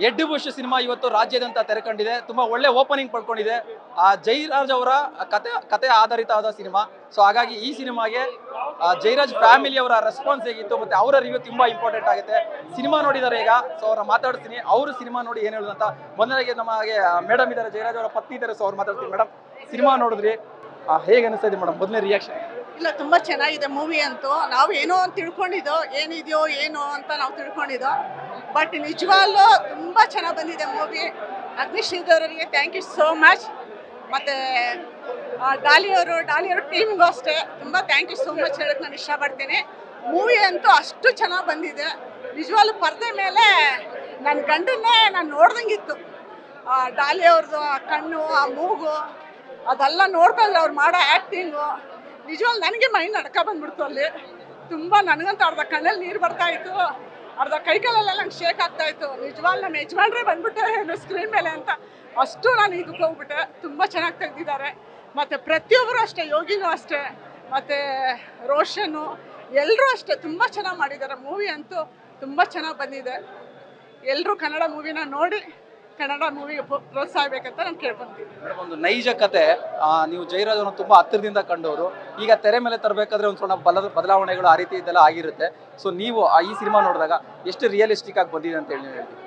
ಎಡ್ಡು bush cinema ಇವತ್ತು ರಾಜ್ಯಾದ್ಯಂತ ತೆರೆಕೊಂಡಿದೆ ತುಂಬಾ ಒಳ್ಳೆ ಓಪನಿಂಗ್ ಪಡ್ಕೊಂಡಿದೆ ಆ ಜೈರಾಜ್ ಅವರ ಕತೆ ಕತೆ ಆಧಾರಿತ ಆದ ಸಿನಿಮಾ ಸೊ ಹಾಗಾಗಿ ಈ ಸಿನಿಮಾಗೆ ಆ, ಜೈರಾಜ್ ಫ್ಯಾಮಿಲಿ ಅವರ ರೆಸ್ಪಾನ್ಸ್ ಹೇಗಿತ್ತು ಮತ್ತೆ ಅವರ ರಿವ್ಯೂ ತುಂಬಾ ಇಂಪಾರ್ಟೆಂಟ್ ಆಗುತ್ತೆ ಸಿನಿಮಾ ನೋಡಿದ್ದಾರೆ ಈಗ ಸೊ ಅವ್ರ ಮಾತಾಡ್ತೀನಿ ಅವರು ಸಿನಿಮಾ ನೋಡಿ ಏನ್ ಹೇಳುದು ಅಂತ ಮೊದಲಿಗೆ ನಮಗೆ ಮೇಡಮ್ ಇದ್ದಾರೆ ಜೈರಾಜ್ ಅವರ ಪತ್ನಿ ಇದ್ದಾರೆ ಸೊ ಅವ್ರು ಮಾತಾಡ್ತೀನಿ ಮೇಡಮ್ ಸಿನಿಮಾ ನೋಡಿದ್ರಿ ಆ, ಹೇಗೆ ಅನಿಸ್ತಾ ಇದೆ ಮೇಡಮ್ ಮೊದಲನೇ ರಿಯಾಕ್ಷನ್ ಇಲ್ಲ ತುಂಬಾ ಚೆನ್ನಾಗಿದೆ ಮೂವಿ ಅಂತೂ ನಾವು ಏನೋ ಅಂತ ತಿಳ್ಕೊಂಡಿದ್ದೋ ಏನಿದೆಯೋ ಏನೋ ಅಂತ ನಾವು ತಿಳ್ಕೊಂಡಿದ್ದೋ ಬಟ್ ನಿಜವಾಗ್ಲೂ ತುಂಬಾ ಚೆನ್ನಾಗಿ ಬಂದಿದೆ ಮೂವಿ ಅಗ್ನಿಶ್ರೀದವರಿಗೆ ಥ್ಯಾಂಕ್ ಯು ಸೋ ಮಚ್ ಮತ್ತೆ ಆ, ಡಾಲಿ ಅವರು ಡಾಲಿ ಅವ್ರ ಟೀಮ್ಗೂ ಅಷ್ಟೇ ತುಂಬ ಥ್ಯಾಂಕ್ ಯು ಸೋ ಮಚ್ ಹೇಳಕ್ ನಾನು ಇಷ್ಟಪಡ್ತೀನಿ ಮೂವಿ ಅಂತೂ ಅಷ್ಟು ಚೆನ್ನಾಗಿ ಬಂದಿದೆ ನಿಜವಾಗ್ಲೂ ಪರದೆ ಮೇಲೆ ನನ್ನ ಗಂಡನ್ನೇ ನಾನು ನೋಡ್ದಂಗಿತ್ತು ಆ, ಡಾಲಿ ಅವ್ರದ್ದು ಆ ಕಣ್ಣು ಆ ಮೂಗು ಅದೆಲ್ಲ ನೋಡ್ತಾ ಇದ್ರೆ ಅವ್ರು ಮಾಡೋ ಆ್ಯಕ್ಟಿಂಗು ನಿಜವಾಗ್ಲೂ ನನಗೆ ಮೈ ನಡ್ಕ ಬಂದ್ಬಿಡ್ತು ಅಲ್ಲಿ ತುಂಬ ನನಗಂತೂ ಅರ್ಧ ಕಣ್ಣಲ್ಲಿ ನೀರು ಬರ್ತಾ ಇತ್ತು ಅರ್ಧ ಕೈಕಾಲೆಲ್ಲ ನಂಗೆ ಶೇಕ್ ಆಗ್ತಾ ಇತ್ತು ನಿಜವಾಗ್ಲೂ ನಮ್ಮ ಯಜಮಾನ್ರೆ ಬಂದ್ಬಿಟ್ಟೆ ಸ್ಕ್ರೀನ್ ಮೇಲೆ ಅಂತ ಅಷ್ಟು ನಾನು ಇದಕ್ಕೆ ಹೋಗ್ಬಿಟ್ಟೆ ತುಂಬ ಚೆನ್ನಾಗಿ ತೆಗ್ದಿದ್ದಾರೆ ಮತ್ತು ಪ್ರತಿಯೊಬ್ಬರು ಅಷ್ಟೇ ಯೋಗಿನೂ ಅಷ್ಟೇ ಮತ್ತು ರೋಷನ್ನು ಎಲ್ಲರೂ ಅಷ್ಟೇ ತುಂಬ ಚೆನ್ನಾಗಿ ಮಾಡಿದ್ದಾರೆ ಮೂವಿ ಅಂತೂ ತುಂಬ ಚೆನ್ನಾಗಿ ಬಂದಿದೆ ಎಲ್ಲರೂ ಕನ್ನಡ ಮೂವಿನ ನೋಡಿ ಕನ್ನಡ ಮೂವಿಗೆ ಪ್ರೋತ್ಸಾಹ ಬೇಕಂತ ನಾನು ಕೇಳ್ಕೊಂತೀನಿ ಮೇಡಮ್ ಒಂದು ನೈಜ ಕತೆ ಆ, ನೀವು ಜೈರಾಜ್ ಅವ್ರನ್ನ ತುಂಬಾ ಹತ್ತಿರದಿಂದ ಕಂಡವರು ಈಗ ತೆರೆ ಮೇಲೆ ತರಬೇಕಾದ್ರೆ ಒಂದು ಸ್ವಲ್ಪ ಬಲ ಬದಲಾವಣೆಗಳು ಆ ರೀತಿ ಇದೆಲ್ಲ ಆಗಿರುತ್ತೆ ಸೊ ನೀವು ಆ ಈ ಸಿನಿಮಾ ನೋಡಿದಾಗ ಎಷ್ಟು ರಿಯಲಿಸ್ಟಿಕ್ ಆಗಿ ಬಂದಿದೆ ಅಂತ ಹೇಳಿ ನೀವು ಹೇಳ್ತೀವಿ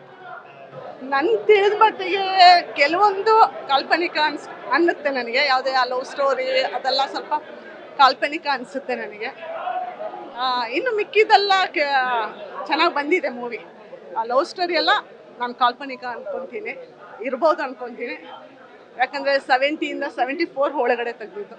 ನನ್ ತಿಳಿದ ಮಟ್ಟಿಗೆ ಕೆಲವೊಂದು ಕಾಲ್ಪನಿಕ ಅನ್ಸ್ ಅನ್ನುತ್ತೆ ನನಗೆ ಯಾವುದೇ ಆ ಲವ್ ಸ್ಟೋರಿ ಅದೆಲ್ಲ ಸ್ವಲ್ಪ ಕಾಲ್ಪನಿಕ ಅನಿಸುತ್ತೆ ನನಗೆ ಆ, ಇನ್ನು ಮಿಕ್ಕಿದೆಲ್ಲ ಚೆನ್ನಾಗಿ ಬಂದಿದೆ ಮೂವಿ ಆ ಲವ್ ಸ್ಟೋರಿ ಎಲ್ಲ ನಾನು ಕಾಲ್ಪನಿಕ ಅನ್ಕೊತೀನಿ ಇರ್ಬೋದು ಅನ್ಕೊತೀನಿ ಯಾಕಂದರೆ ಸೆವೆಂಟಿಯಿಂದ ಸೆವೆಂಟಿ ಫೋರ್ ಒಳಗಡೆ ತೆಗ್ದಿದ್ದು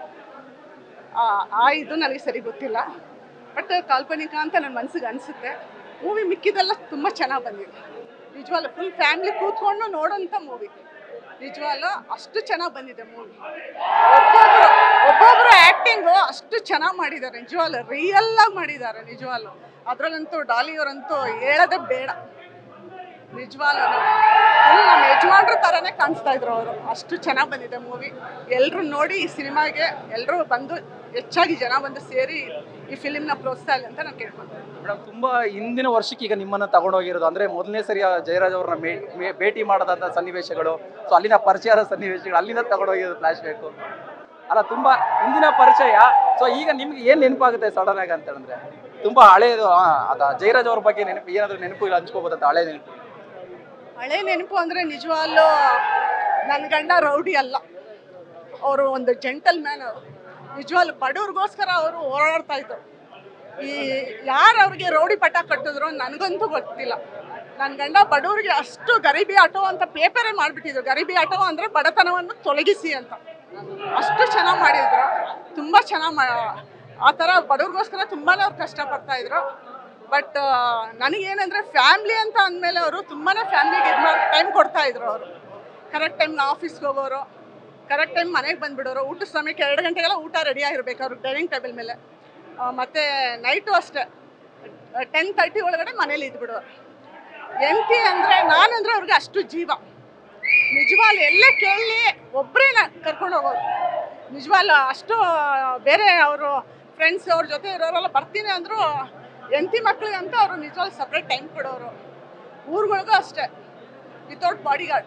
ಆ ಆ ಇದು ನನಗೆ ಸರಿ ಗೊತ್ತಿಲ್ಲ ಬಟ್ ಕಾಲ್ಪನಿಕ ಅಂತ ನನ್ನ ಮನಸ್ಸಿಗೆ ಅನಿಸುತ್ತೆ ಮೂವಿ ಮಿಕ್ಕಿದೆಲ್ಲ ತುಂಬ ಚೆನ್ನಾಗಿ ಬಂದಿದೆ ನಿಜವಾಗ್ಲೂ ಫುಲ್ ಫ್ಯಾಮಿಲಿ ಕೂತ್ಕೊಂಡು ನೋಡೋಂಥ ಮೂವಿ ನಿಜವಾಗ್ಲೂ ಅಷ್ಟು ಚೆನ್ನಾಗಿ ಬಂದಿದೆ ಮೂವಿ ಒಬ್ಬೊಬ್ರು ಒಬ್ಬೊಬ್ರು ಆ್ಯಕ್ಟಿಂಗು ಅಷ್ಟು ಚೆನ್ನಾಗಿ ಮಾಡಿದ್ದಾರೆ ನಿಜವಾಗ್ಲೂ ರಿಯಲ್ ಆಗಿ ಮಾಡಿದ್ದಾರೆ ನಿಜವಾಗ್ಲೂ ಅದರಲ್ಲಂತೂ ಡಾಲಿಯವರಂತೂ ಹೇಳೋದೇ ಬೇಡ ನಿಜವಾಗ್ಲೂ ಫುಲ್ ನಮ್ಮ ಯಜಮಾನ್ರ ಥರನೇ ಕಾಣಿಸ್ತಾ ಇದ್ರು ಅವರು ಅಷ್ಟು ಚೆನ್ನಾಗಿ ಬಂದಿದೆ ಮೂವಿ ಎಲ್ಲರೂ ನೋಡಿ ಈ ಸಿನಿಮಾಗೆ ಎಲ್ಲರೂ ಬಂದು ಹೆಚ್ಚಾಗಿ ಜನ ಬಂದು ಸೇರಿ ಈ ಫಿಲಿಮ್ನ ಪ್ರೋತ್ಸಾಹ ಅಂತ ನಾನು ಕೇಳ್ಕೊಂತೀನಿ ಮೇಡಮ್ ತುಂಬಾ ಹಿಂದಿನ ವರ್ಷಕ್ಕೆ ಈಗ ನಿಮ್ಮನ್ನ ತಗೊಂಡೋಗಿರೋದು ಅಂದ್ರೆ ಮೊದಲನೇ ಸರಿ ಆ ಜಯರಾಜ್ ಅವ್ರನ್ನ ಮೇ- ಮೇ- ಭೇಟಿ ಮಾಡದಂತ ಸನ್ನಿವೇಶಗಳು ಸೊ ಅಲ್ಲಿನ ಪರಿಚಯದ ಸನ್ನಿವೇಶಗಳು ಅಲ್ಲಿಂದ ತಗೊಂಡೋಗಿರೋದು ಫ್ಲಾಶ್ ಬೇಕು ಅಲ್ಲ ತುಂಬಾ ಹಿಂದಿನ ಪರಿಚಯ ಸೊ ಈಗ ನಿಮ್ಗೆ ಏನ್ ನೆನಪಾಗುತ್ತೆ ಸಡನ್ ಆಗಿ ಅಂತ ಹೇಳಿದ್ರೆ ತುಂಬಾ ಹಳೇದು ಆ, ಅದ ಜಯರಾಜ್ ಅವ್ರ ಬಗ್ಗೆ ನೆನಪು ಏನಾದ್ರು ನೆನಪು ಹಂಚ್ಕೋಬೋದಂತ ಹಳೆ ನೆನಪು ಹಳೆ ನೆನಪು ಅಂದರೆ ನಿಜವಾಗ್ಲೂ ನನ್ನ ಗಂಡ ರೌಡಿ ಅಲ್ಲ ಅವರು ಒಂದು ಜೆಂಟಲ್ ಮ್ಯಾನ್ ಅವರು ನಿಜವಾಗ್ಲೂ ಬಡವ್ರಿಗೋಸ್ಕರ ಅವರು ಹೋರಾಡ್ತಾ ಇದ್ರು ಈ ಯಾರು ಅವ್ರಿಗೆ ರೌಡಿ ಪಟ್ಟ ಕಟ್ಟಿದ್ರು ನನಗಂತೂ ಗೊತ್ತಿಲ್ಲ ನನ್ನ ಗಂಡ ಬಡವ್ರಿಗೆ ಅಷ್ಟು ಗರೀಬಿ ಆಟೋ ಅಂತ ಪೇಪರೇ ಮಾಡಿಬಿಟ್ಟಿದ್ರು ಗರೀಬಿ ಆಟೋ ಅಂದರೆ ಬಡತನವನ್ನು ತೊಲಗಿಸಿ ಅಂತ ಅಷ್ಟು ಚೆನ್ನಾಗಿ ಮಾಡಿದ್ರು ತುಂಬ ಚೆನ್ನಾಗಿ ಮಾ ಆ ಥರ ಬಡವ್ರಿಗೋಸ್ಕರ ತುಂಬಾ ಅವ್ರು ಕಷ್ಟಪಡ್ತಾ ಇದ್ರು ಬಟ್ ನನಗೇನಂದರೆ ಫ್ಯಾಮ್ಲಿ ಅಂತ ಅಂದಮೇಲೆ ಅವರು ತುಂಬಾ ಫ್ಯಾಮ್ಲಿಗೆ ಇದು ಮಾಡಿ ಟೈಮ್ ಕೊಡ್ತಾ ಇದ್ರು ಅವರು ಕರೆಕ್ಟ್ ಟೈಮ್ಗೆ ಆಫೀಸ್ಗೆ ಹೋಗೋರು ಕರೆಕ್ಟ್ ಟೈಮ್ ಮನೆಗೆ ಬಂದುಬಿಡೋರು ಊಟದ ಸಮಯಕ್ಕೆ ಎರಡು ಗಂಟೆಗೆಲ್ಲ ಊಟ ರೆಡಿ ಆಗಿರ್ಬೇಕು ಅವ್ರು ಡೈನಿಂಗ್ ಟೇಬಲ್ ಮೇಲೆ ಆ, ಮತ್ತೆ ನೈಟು ಅಷ್ಟೇ ಟೆನ್ ತರ್ಟಿ ಒಳಗಡೆ ಮನೇಲಿ ಇದ್ಬಿಡೋರು ಎಂತಿ ಅಂದರೆ ನಾನಂದ್ರೆ ಅವ್ರಿಗೆ ಅಷ್ಟು ಜೀವ ನಿಜವಾಗ್ಲು ಎಲ್ಲೇ ಕೇಳಲಿ ಒಬ್ಬರೇ ಕರ್ಕೊಂಡು ಹೋಗೋರು ನಿಜವಾಗ್ಲು ಅಷ್ಟು ಬೇರೆ ಅವರು ಫ್ರೆಂಡ್ಸ್ ಅವ್ರ ಜೊತೆ ಇರೋರೆಲ್ಲ ಬರ್ತೀನಿ ಅಂದರು ಎಂತಿ ಮಕ್ಳಿಗೆ ಅಂತ ಅವರು ನಿಜವಾಗ್ಲು ಸಪ್ರೇಟ್ ಟೈಮ್ ಕೊಡೋರು ಊರುಗಳಿಗೂ ಅಷ್ಟೇ ವಿತೌಟ್ ಬಾಡಿ ಗಾರ್ಡ್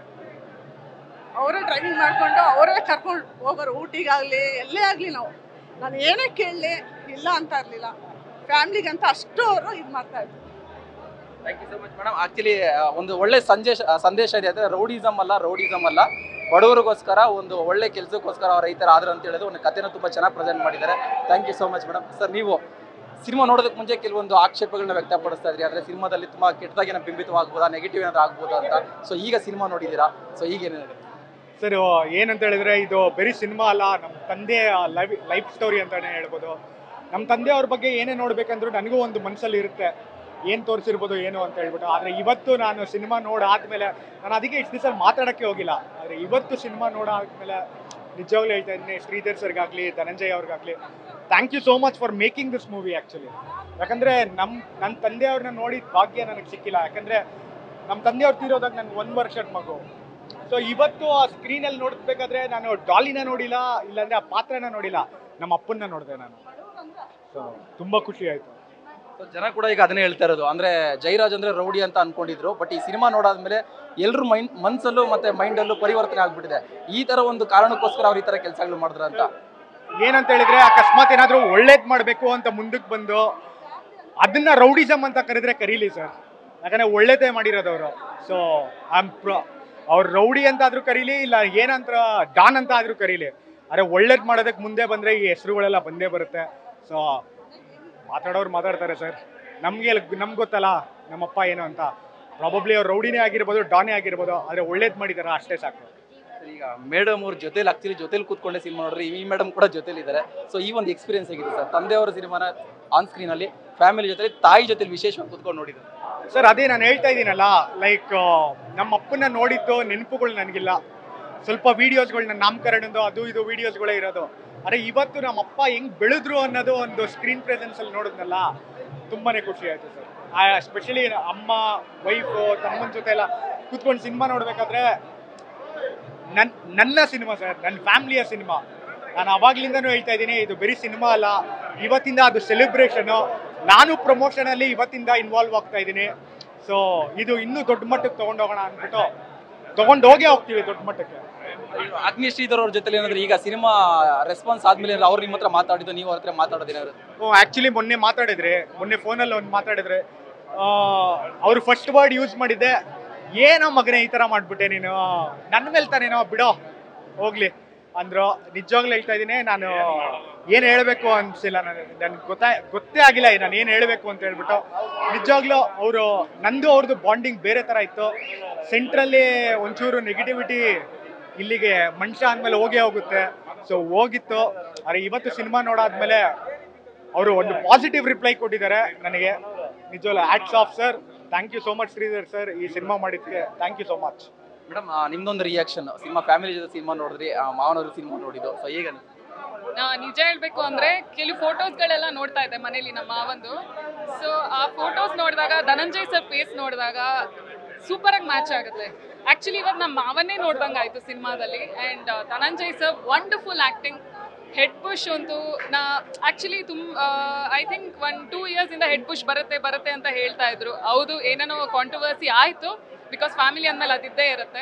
ಅವರೇ ಡ್ರೈವಿಂಗ್ ಮಾಡಿಕೊಂಡು ಅವರೇ ಕರ್ಕೊಂಡು ಹೋಗೋರು ಊಟಿಗಾಗಲಿ ಎಲ್ಲೇ ಆಗಲಿ ನಾವು ನಾನು ಏನೇ ಕೇಳಲಿ ಇಲ್ಲ ಅಂತ ಇರಲಿಲ್ಲ ಫ್ಯಾಮ್ಲಿಗಂತ ಅಷ್ಟು ಅವರು ಇದು ಮಾಡ್ತಾಯಿದ್ರು thank you so much madam actually ಒಂದು ಒಳ್ಳೆ ಸಂದೇಶ ಸಂದೇಶ ಇದೆ ಅಂದ್ರೆ ರೌಡಿಸಮ್ ಅಲ್ಲ ರೌಡಿಸಮ್ ಅಲ್ಲ ಬಡವರಿಗೋಸ್ಕರ ಒಂದು ಒಳ್ಳೆ ಕೆಲಸಕ್ಕೋಸ್ಕರ ಅವ್ರ ಈ ಥರ ಆದ್ರು ಅಂತ ಹೇಳಿದ್ರು ಒಂದು ಕಥೆನ ತುಂಬಾ ಚೆನ್ನಾಗಿ ಪ್ರೆಸೆಂಟ್ ಮಾಡಿದ್ದಾರೆ thank you so much madam sir ನೀವು ಸಿನಿಮಾ ನೋಡೋದಕ್ಕೆ ಮುಂಚೆ ಕೆಲವೊಂದು ಆಕ್ಷೇಪಗಳನ್ನ ವ್ಯಕ್ತಪಡಿಸ್ತಾ ಇದ್ರಿ ಅಂದ್ರೆ ಸಿನಿಮಾದಲ್ಲಿ ತುಂಬಾ ಕೆಟ್ಟದಾಗಿನ ಬಿಂಬಿತವಾಗ್ಬೋದಾ ನೆಗೆಟಿವ್ ಏನಾದ್ರು ಆಗ್ಬೋದಾ ಅಂತ ಸೊ ಈಗ ಸಿನಿಮಾ ನೋಡಿದ್ದೀರಾ ಸೊ ಈಗ ಏನೇನಿದೆ ಸರ್ ಏನಂತ ಹೇಳಿದ್ರೆ ಇದು ಬರೀ ಸಿನಿಮಾ ಅಲ್ಲ ನಮ್ಮ ತಂದೆಯ ಲೈಫ್ ಲೈಫ್ ಸ್ಟೋರಿ ಅಂತಾನೆ ಹೇಳ್ಬೋದು ನಮ್ಮ ತಂದೆ ಅವ್ರ ಬಗ್ಗೆ ಏನೇ ನೋಡ್ಬೇಕಂದ್ರೂ ನನಗೂ ಒಂದು ಮನಸ್ಸಲ್ಲಿ ಇರುತ್ತೆ ಏನು ತೋರಿಸಿರ್ಬೋದು ಏನು ಅಂತ ಹೇಳ್ಬಿಟ್ಟು ಆದರೆ ಇವತ್ತು ನಾನು ಸಿನಿಮಾ ನೋಡಾದ್ಮೇಲೆ ನಾನು ಅದಕ್ಕೆ ಇಷ್ಟು ದಿವಸ ಮಾತಾಡೋಕ್ಕೆ ಹೋಗಿಲ್ಲ ಆದರೆ ಇವತ್ತು ಸಿನಿಮಾ ನೋಡಾದ್ಮೇಲೆ ನಿಜವಾಗ್ಲೂ ಹೇಳ್ತಾ ಇದ್ದೀನಿ ಶ್ರೀಧರ್ ಸರ್ಗಾಗಲಿ ಧನಂಜಯ್ ಅವ್ರಿಗಾಗಲಿ thank you so much for making this movie actually ಯಾಕಂದರೆ ನಮ್ಮ ನನ್ನ ತಂದೆಯವ್ರನ್ನ ನೋಡಿದ ಭಾಗ್ಯ ನನಗೆ ಸಿಕ್ಕಿಲ್ಲ ಯಾಕಂದರೆ ನಮ್ಮ ತಂದೆಯವ್ರು ತೀರೋದಾಗ ನನಗೆ ಒಂದು ವರ್ಷದ ಮಗು ಸೊ ಇವತ್ತು ಆ ಸ್ಕ್ರೀನಲ್ಲಿ ನೋಡ್ಬೇಕಾದ್ರೆ ನಾನು ಡಾಲಿನ ನೋಡಿಲ್ಲ ಇಲ್ಲಾಂದ್ರೆ ಆ ಪಾತ್ರನ ನೋಡಿಲ್ಲ ನಮ್ಮ ಅಪ್ಪನ್ನ ನೋಡಿದೆ ನಾನು ಸೊ ತುಂಬ ಖುಷಿ ಆಯಿತು So, ಜನ ಕೂಡ ಈಗ ಅದನ್ನೇ ಹೇಳ್ತಾ ಇರೋದು ಅಂದ್ರೆ ಜೈರಾಜ್ ಅಂದ್ರೆ ರೌಡಿ ಅಂತ ಅನ್ಕೊಂಡಿದ್ರು ಬಟ್ ಈ ಸಿನಿಮಾ ನೋಡಾದ್ಮೇಲೆ ಎಲ್ರ ಮೈಂಡ್ ಮನ್ಸಲ್ಲೂ ಮತ್ತೆ ಮೈಂಡಲ್ಲೂ ಪರಿವರ್ತನೆ ಆಗ್ಬಿಟ್ಟಿದೆ ಈ ತರ ಒಂದು ಕಾರಣಕ್ಕೋಸ್ಕರ ಅವ್ರು ಈ ತರ ಕೆಲಸಗಳು ಮಾಡಿದ್ರ ಅಂತ ಏನಂತ ಹೇಳಿದ್ರೆ ಅಕಸ್ಮಾತ್ ಏನಾದರೂ ಒಳ್ಳೇದ್ ಮಾಡಬೇಕು ಅಂತ ಮುಂದಕ್ಕೆ ಬಂದು ಅದನ್ನ ರೌಡಿಸಮ್ ಅಂತ ಕರೆದ್ರೆ ಕರೀಲಿ ಸರ್ ಯಾಕಂದ್ರೆ ಒಳ್ಳೇದೇ ಮಾಡಿರೋದು ಅವರು ಸೊ ಐಮ್ ಪ್ರ ಅವ್ರು ರೌಡಿ ಅಂತ ಆದ್ರೂ ಕರೀಲಿ ಇಲ್ಲ ಏನಂತ ಡಾನ್ ಅಂತ ಆದ್ರೂ ಕರೀಲಿ ಅರೆ ಒಳ್ಳೇದ್ ಮಾಡೋದಕ್ಕೆ ಮುಂದೆ ಬಂದ್ರೆ ಈ ಹೆಸರುಗಳೆಲ್ಲ ಬಂದೇ ಬರುತ್ತೆ ಸೊ ಮಾತಾಡೋರು ಮಾತಾಡ್ತಾರೆ ಸರ್ ನಮ್ಗೆ ನಮ್ಗೆ ಗೊತ್ತಲ್ಲ ನಮ್ಮಪ್ಪ ಏನು ಅಂತ ಪ್ರಾಬಬ್ಲಿ ಅವ್ರು ರೌಡಿನೇ ಆಗಿರ್ಬೋದು ಡಾನೇ ಆಗಿರ್ಬೋದು ಆದ್ರೆ ಒಳ್ಳೇದ್ ಮಾಡಿದಾರ ಅಷ್ಟೇ ಸಾಕು ಈಗ ಮೇಡಮ್ ಅವ್ರ ಜೊತೆಲಿ ಆಕ್ಚುಲಿ ಜೊತೆಲಿ ಕೂತ್ಕೊಂಡೆ ಸಿನಿಮಾ ನೋಡ್ರಿ ಈ ಮೇಡಮ್ ಕೂಡ ಜೊತೆಲಿ ಇದ್ದಾರೆ ಸೊ ಈ ಒಂದು ಎಕ್ಸ್ಪೀರಿಯನ್ಸ್ ಆಗಿದೆ ಸರ್ ತಂದೆಯವರ ಸಿನಿಮಾನ ಆನ್ ಸ್ಕ್ರೀನ್ ಅಲ್ಲಿ ಫ್ಯಾಮಿಲಿ ಜೊತೆಲಿ ತಾಯಿ ಜೊತೆಲಿ ವಿಶೇಷವಾಗಿ ಕೂತ್ಕೊಂಡು ನೋಡಿದ್ರು ಸರ್ ಅದೇ ನಾನು ಹೇಳ್ತಾ ಇದ್ದೀನಲ್ಲ ಲೈಕ್ ನಮ್ಮ ಅಪ್ಪನ ನೋಡಿದ್ದು ನೆನಪುಗಳು ನನಗಿಲ್ಲ ಸ್ವಲ್ಪ ವಿಡಿಯೋಸ್ಗಳನ್ನ ನಾಮಕರಣದ್ದು ಅದು ಇದು ವಿಡಿಯೋಸ್ಗಳೇ ಇರೋದು ಅರೆ ಇವತ್ತು ನಮ್ಮ ಅಪ್ಪ ಹೆಂಗ್ ಬೆಳೆದ್ರು ಅನ್ನೋದು ಒಂದು ಸ್ಕ್ರೀನ್ ಪ್ರೆಸೆನ್ಸ್ ಅಲ್ಲಿ ನೋಡಿದ್ನಲ್ಲ ತುಂಬಾನೇ ಖುಷಿ ಆಯ್ತು ಸರ್ ಎಸ್ಪೆಷಲಿ ಅಮ್ಮ ವೈಫು ತಮ್ಮನ ಜೊತೆ ಎಲ್ಲ ಕೂತ್ಕೊಂಡು ಸಿನಿಮಾ ನೋಡ್ಬೇಕಾದ್ರೆ ನನ್ ನನ್ನ ಸಿನಿಮಾ ಸರ್ ನನ್ನ ಫ್ಯಾಮಿಲಿಯ ಸಿನಿಮಾ ನಾನು ಅವಾಗ್ಲಿಂದನೂ ಹೇಳ್ತಾ ಇದ್ದೀನಿ ಇದು ಬರೀ ಸಿನಿಮಾ ಅಲ್ಲ ಇವತ್ತಿಂದ ಅದು ಸೆಲೆಬ್ರೇಷನು ನಾನು ಪ್ರಮೋಷನ್ ಅಲ್ಲಿ ಇವತ್ತಿಂದ ಇನ್ವಾಲ್ವ್ ಆಗ್ತಾ ಇದ್ದೀನಿ ಸೊ ಇದು ಇನ್ನೂ ದೊಡ್ಡ ಮಟ್ಟಕ್ಕೆ ತಗೊಂಡೋಗೋಣ ಅಂದ್ಬಿಟ್ಟು ತಗೊಂಡು ಹೋಗೇ ಹೋಗ್ತೀವಿ ದೊಡ್ಡ ಮಟ್ಟಕ್ಕೆ ಅಗ್ನಿ ಶ್ರೀಧರ್ ಅವ್ರ ಜೊತೆಲಿ ಏನಾದ್ರು ಈಗ ಸಿನಿಮಾ ರೆಸ್ಪಾನ್ಸ್ ಆದ್ಮೇಲೆ ಏನಾದ್ರು ಅವ್ರು ನಿಮ್ಮ ಹತ್ರ ಮಾತಾಡಿದ್ದು ನೀವು ಅವ್ರ ಹತ್ರ ಮಾತಾಡೋದೇನಾದ್ರು ಆ್ಯಕ್ಚುಲಿ ಮೊನ್ನೆ ಮಾತಾಡಿದ್ರೆ ಮೊನ್ನೆ ಫೋನಲ್ಲಿ ಒಂದು ಮಾತಾಡಿದ್ರೆ ಅವರು ಫಸ್ಟ್ ವರ್ಡ್ ಯೂಸ್ ಮಾಡಿದ್ದೆ ಏನೋ ಮಗನೇ ಈ ಥರ ಮಾಡ್ಬಿಟ್ಟೆ ನೀನು ನನ್ನ ಮೇಲೆ ತಾನೇನೋ ಬಿಡೋ ಹೋಗ್ಲಿ ಅಂದ್ರು ನಿಜವಾಗ್ಲೂ ಹೇಳ್ತಾ ಇದ್ದೀನಿ ನಾನು ಏನು ಹೇಳಬೇಕು ಅನ್ಸಿಲ್ಲ ನನಗೆ ನನ್ಗೆ ಗೊತ್ತಾ ಗೊತ್ತೇ ಆಗಿಲ್ಲ ನಾನು ಏನು ಹೇಳಬೇಕು ಅಂತ ಹೇಳ್ಬಿಟ್ಟು ನಿಜವಾಗ್ಲೂ ಅವರು ನಂದು ಅವ್ರದ್ದು ಬಾಂಡಿಂಗ್ ಬೇರೆ ಥರ ಇತ್ತು ಸೆಂಟ್ರಲ್ಲಿ ಒಂಚೂರು ನೆಗೆಟಿವಿಟಿ ಇಲ್ಲಿಗೆ ಮನುಷ್ಯ ಅಂದಮೇಲೆ ಹೋಗೇ ಹೋಗುತ್ತೆ ಸೊ ಹೋಗಿತ್ತು ಆದರೆ ಇವತ್ತು ಸಿನಿಮಾ ನೋಡಾದ್ಮೇಲೆ ಅವರು ಒಂದು ಪಾಸಿಟಿವ್ ರಿಪ್ಲೈ ಕೊಟ್ಟಿದ್ದಾರೆ ನನಗೆ ನಿಜವಲ್ಲ hats off sir thank you so much Shridhar sir ಈ ಸಿನಿಮಾ ಮಾಡಿದ್ದಕ್ಕೆ thank you so much madam ನಿಮ್ದೊಂದು ರಿಯಾಕ್ಷನ್ ಸಿನಿಮಾ ಫ್ಯಾಮಿಲಿ ಜೊತೆ ಸಿನಿಮಾ ನೋಡಿದ್ರಿ ಆ, ಮಾವನವರು ಸಿನಿಮಾ ನೋಡಿದ್ದು ಸೊ ಈಗ ನಾ ನಿಜ ಹೇಳ್ಬೇಕು ಅಂದ್ರೆ ಕೆಲವು ಫೋಟೋಸ್ಗಳೆಲ್ಲ ನೋಡ್ತಾ ಇದ್ದೆ ಮನೇಲಿ ನಮ್ಮ ಮಾವಂದು ಸೊ ಆ ಫೋಟೋಸ್ ನೋಡಿದಾಗ ಧನಂಜಯ್ ಸರ್ ಫೇಸ್ ನೋಡಿದಾಗ ಸೂಪರ್ ಆಗಿ ಮ್ಯಾಚ್ ಆಗುತ್ತೆ ಆಕ್ಚುಲಿ ಇವತ್ತು ನಮ್ಮ ಮಾವನ್ನೇ ನೋಡ್ದಂಗೆ ಆಯ್ತು ಸಿನಿಮಾದಲ್ಲಿ and Dhananjay sir wonderful acting head bush ಅಂತೂ ನಾ ಆಕ್ಚುಲಿ ತುಮ್ I think one two years ಇಂದ ಹೆಡ್ ಪುಷ್ ಬರುತ್ತೆ ಬರುತ್ತೆ ಅಂತ ಹೇಳ್ತಾ ಇದ್ರು ಹೌದು ಏನೇನೋ ಕಾಂಟ್ರವರ್ಸಿ ಆಯ್ತು ಬಿಕಾಸ್ ಫ್ಯಾಮಿಲಿ ಅಂದಮೇಲೆ ಅದಿದ್ದೇ ಇರುತ್ತೆ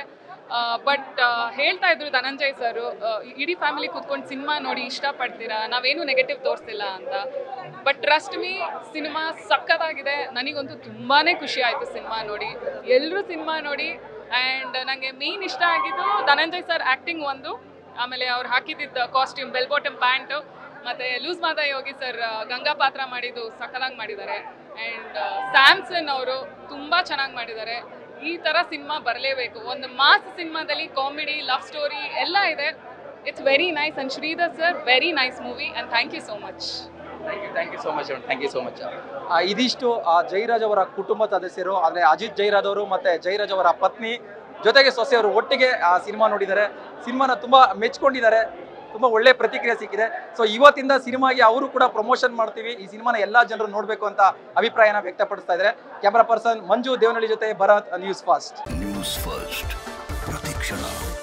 ಬಟ್ ಹೇಳ್ತಾ ಇದ್ರು ಧನಂಜಯ್ ಸರ್ ಇಡೀ ಫ್ಯಾಮಿಲಿ ಕೂತ್ಕೊಂಡು ಸಿನಿಮಾ ನೋಡಿ ಇಷ್ಟಪಡ್ತೀರಾ ನಾವೇನು ನೆಗೆಟಿವ್ ತೋರಿಸ್ತಿಲ್ಲ ಅಂತ ಬಟ್ ಟ್ರಸ್ಟ್ ಮೀ ಸಿನಿಮಾ ಸಖತ್ತಾಗಿದೆ ನನಗಂತೂ ತುಂಬಾ ಖುಷಿ ಆಯಿತು ಸಿನಿಮಾ ನೋಡಿ ಎಲ್ಲರೂ ಸಿನಿಮಾ ನೋಡಿ ಆ್ಯಂಡ್ ನನಗೆ ಮೇನ್ ಇಷ್ಟ ಆಗಿದ್ದು ಧನಂಜಯ್ ಸರ್ ಆ್ಯಕ್ಟಿಂಗ್ ಒಂದು ಆಮೇಲೆ ಅವ್ರು ಹಾಕಿದ್ದಿದ್ದ ಕಾಸ್ಟ್ಯೂಮ್ ಬೆಲ್ ಬಾಟಮ್ ಪ್ಯಾಂಟು ಮತ್ತು ಲೂಸ್ ಮಾತಾ ಯೋಗಿ ಸರ್ ಗಂಗಾ ಪಾತ್ರ ಮಾಡಿದ್ದು ಸಕಲಾಗಿ ಮಾಡಿದ್ದಾರೆ ಆ್ಯಂಡ್ ಸ್ಯಾಮ್ಸನ್ ಅವರು ತುಂಬ ಚೆನ್ನಾಗಿ ಮಾಡಿದ್ದಾರೆ ಈ ಥರ ಸಿನಿಮಾ ಬರಲೇಬೇಕು ಒಂದು ಮಾಸ್ ಸಿನಿಮಾದಲ್ಲಿ ಕಾಮಿಡಿ ಲವ್ ಸ್ಟೋರಿ ಎಲ್ಲ ಇದೆ it's very nice and Shridhar sir very nice movie and thank you so much thank you thank you so much thank you so much ಇದಿಷ್ಟು ಆ, ಜೈರಾಜ್ ಅವರ ಕುಟುಂಬ ಸದಸ್ಯರು ಅಂದ್ರೆ ಅಜಿತ್ ಜೈರಾಜ್ ಅವರು ಮತ್ತೆ ಜೈರಾಜ್ ಅವರ ಪತ್ನಿ ಜೊತೆಗೆ ಸೊಸೆಯವರು ಒಟ್ಟಿಗೆ ಆ ಸಿನಿಮಾ ನೋಡಿದ್ದಾರೆ ಸಿನಿಮಾನ ತುಂಬಾ ಮೆಚ್ಕೊಂಡಿದ್ದಾರೆ ತುಂಬಾ ಒಳ್ಳೆ ಪ್ರತಿಕ್ರಿಯೆ ಸಿಕ್ಕಿದೆ ಸೊ ಇವತ್ತಿಂದ ಸಿನಿಮಾಗೆ ಅವರು ಕೂಡ ಪ್ರಮೋಷನ್ ಮಾಡ್ತೀವಿ ಈ ಸಿನಿಮಾನ ಎಲ್ಲಾ ಜನರು ನೋಡಬೇಕು ಅಂತ ಅಭಿಪ್ರಾಯನ ವ್ಯಕ್ತಪಡಿಸ್ತಾ ಇದ್ದಾರೆ ಕ್ಯಾಮರಾ ಪರ್ಸನ್ ಮಂಜು ದೇವನಹಳ್ಳಿ ಜೊತೆ Bharat news fast news first ಪ್ರತಿಕ್ಷಣ